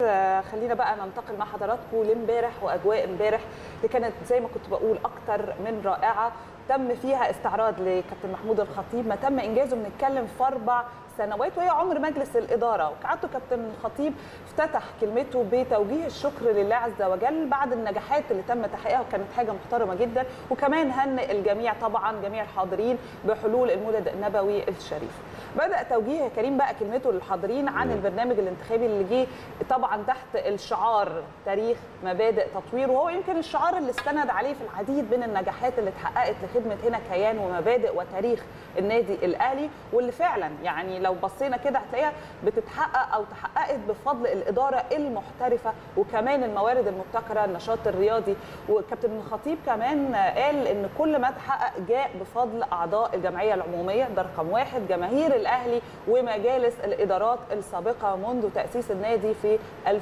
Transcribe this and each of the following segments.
آه، خلينا بقى ننتقل مع حضراتكم لامبارح واجواء امبارح اللي كانت زي ما كنت بقول اكتر من رائعه تم فيها استعراض لكابتن محمود الخطيب ما تم انجازه بنتكلم في اربع سنوات وهي عمر مجلس الاداره وكعادته كابتن الخطيب افتتح كلمته بتوجيه الشكر لله عز وجل بعد النجاحات اللي تم تحقيقها وكانت حاجه محترمه جدا وكمان هنئ الجميع طبعا جميع الحاضرين بحلول المولد النبوي الشريف بدا توجيه كريم بقى كلمته للحاضرين عن البرنامج الانتخابي اللي جه طبعا تحت الشعار تاريخ مبادئ تطوير وهو يمكن الشعار اللي استند عليه في العديد من النجاحات اللي اتحققت لخدمه هنا كيان ومبادئ وتاريخ النادي الاهلي واللي فعلا يعني لو بصينا كده هتلاقيها بتتحقق او تحققت بفضل الاداره المحترفه وكمان الموارد المبتكره النشاط الرياضي وكابتن الخطيب كمان قال ان كل ما تحقق جاء بفضل اعضاء الجمعيه العموميه ده رقم واحد جماهير الاهلي ومجالس الادارات السابقه منذ تاسيس النادي في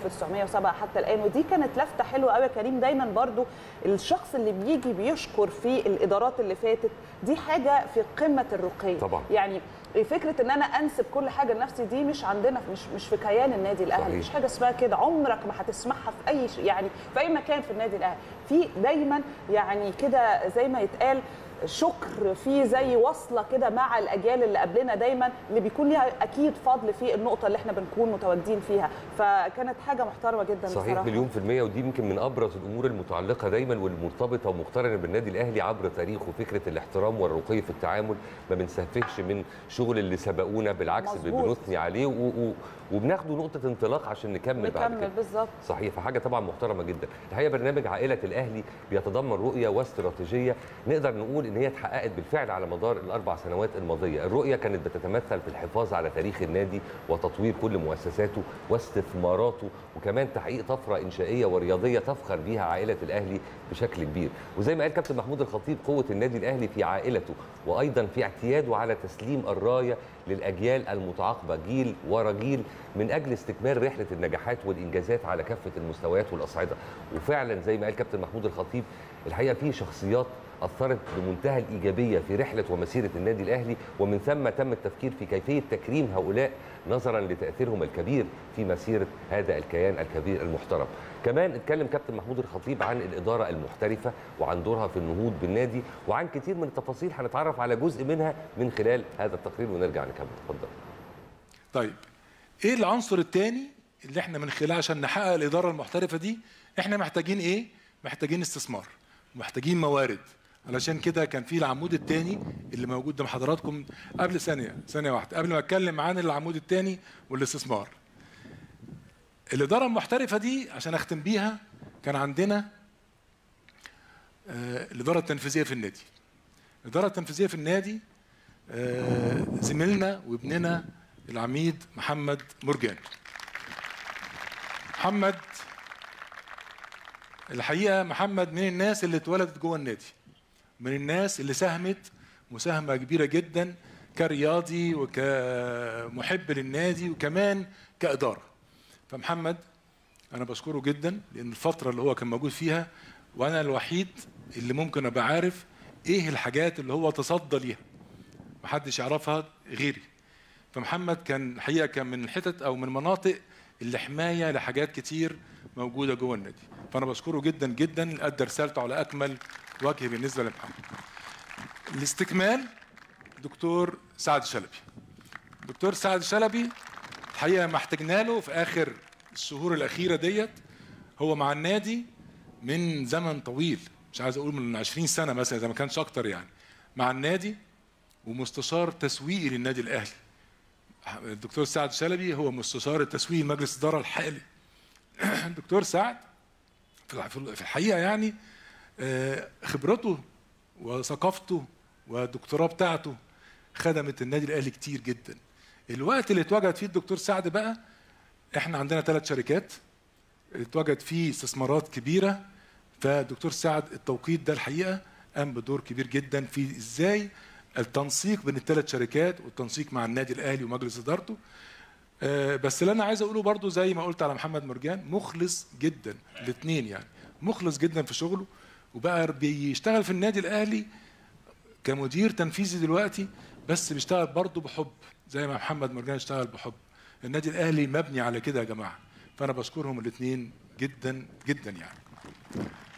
1907 حتى الان ودي كانت لفته حلوه قوي يا كريم دايما برضو الشخص اللي بيجي بيشكر في الادارات اللي فاتت دي حاجه في قمه الرقي طبعا. يعني فكره ان انا انسب كل حاجه لنفسي دي مش عندنا مش مش في كيان النادي الاهلي صحيح. مش حاجه اسمها كده عمرك ما هتسمعها في اي ش... يعني في اي مكان في النادي الاهلي في دايما يعني كده زي ما يتقال شكر في زي وصله كده مع الاجيال اللي قبلنا دايما اللي بيكون ليها اكيد فضل في النقطه اللي احنا بنكون متواجدين فيها فكانت حاجه محترمه جدا صحيح بصراحه مليون في المية ودي يمكن من أبرز الأمور المتعلقة دايما والمرتبطة ومقترنة بالنادي الأهلي عبر تاريخه فكرة الاحترام والرقي في التعامل ما بنسفهش من شغل اللي سبقونا بالعكس مظبوط. بنثني عليه و... و... وبناخده نقطة انطلاق عشان نكمل بعد كده نكمل بالظبط صحيح فحاجه طبعا محترمه جدا الحقيقه برنامج عائله الاهلي بيتضمن رؤيه واستراتيجيه نقدر نقول ان هي اتحققت بالفعل على مدار الاربع سنوات الماضيه الرؤيه كانت بتتمثل في الحفاظ على تاريخ النادي وتطوير كل مؤسساته واستثماراته وكمان تحقيق طفره انشائيه ورياضيه تفخر بيها عائله الاهلي بشكل كبير وزي ما قال كابتن محمود الخطيب قوه النادي الاهلي في عائلته وايضا في اعتياده على تسليم الرايه للاجيال المتعاقبه جيل ورا جيل من اجل استكمال رحله النجاحات والانجازات على كافه المستويات والاصعده وفعلا زي ما قال كابتن محمود الخطيب الحقيقه في شخصيات اثرت بمنتهى الايجابيه في رحله ومسيره النادي الاهلي ومن ثم تم التفكير في كيفيه تكريم هؤلاء نظرا لتاثيرهم الكبير في مسيره هذا الكيان الكبير المحترم. كمان اتكلم كابتن محمود الخطيب عن الاداره المحترفه وعن دورها في النهوض بالنادي وعن كثير من التفاصيل هنتعرف على جزء منها من خلال هذا التقرير ونرجع نكمل اتفضل. طيب ايه العنصر الثاني اللي احنا من خلاله عشان نحقق الاداره المحترفه دي احنا محتاجين ايه محتاجين استثمار ومحتاجين موارد علشان كده كان في العمود الثاني اللي موجود قدام حضراتكم قبل ثانيه ثانيه واحده قبل ما اتكلم عن العمود الثاني والاستثمار الاداره المحترفه دي عشان اختم بيها كان عندنا آه، الاداره التنفيذيه في النادي الاداره التنفيذيه في النادي آه، زميلنا وابننا العميد محمد مرجان محمد الحقيقه محمد من الناس اللي اتولدت جوه النادي من الناس اللي ساهمت مساهمه كبيره جدا كرياضي وكمحب للنادي وكمان كاداره فمحمد انا بشكره جدا لان الفتره اللي هو كان موجود فيها وانا الوحيد اللي ممكن ابقى عارف ايه الحاجات اللي هو تصدى ليها محدش يعرفها غيري فمحمد كان الحقيقه كان من الحتت او من المناطق اللي حمايه لحاجات كتير موجوده جوه النادي فانا بشكره جدا جدا ادى رسالته على اكمل وجه بالنسبه لمحمد الاستكمال دكتور سعد شلبي دكتور سعد شلبي الحقيقه ما احتجنا له في اخر الشهور الاخيره ديت هو مع النادي من زمن طويل مش عايز اقول من 20 سنه مثلا اذا ما كانش اكتر يعني مع النادي ومستشار تسويقي للنادي الاهلي الدكتور سعد شلبي هو مستشار التسويق مجلس الاداره الحالي الدكتور سعد في في الحقيقه يعني آه، خبرته وثقافته والدكتوراه بتاعته خدمت النادي الاهلي كتير جدا الوقت اللي اتوجد فيه الدكتور سعد بقى احنا عندنا ثلاث شركات اتوجد فيه استثمارات كبيره فالدكتور سعد التوقيت ده الحقيقه قام بدور كبير جدا في ازاي التنسيق بين الثلاث شركات والتنسيق مع النادي الاهلي ومجلس ادارته آه، بس اللي انا عايز اقوله برضو زي ما قلت على محمد مرجان مخلص جدا الاثنين يعني مخلص جدا في شغله وبقى بيشتغل في النادي الاهلي كمدير تنفيذي دلوقتي بس بيشتغل برضه بحب زي ما محمد مرجان اشتغل بحب النادي الاهلي مبني على كده يا جماعه فانا بشكرهم الاثنين جدا جدا يعني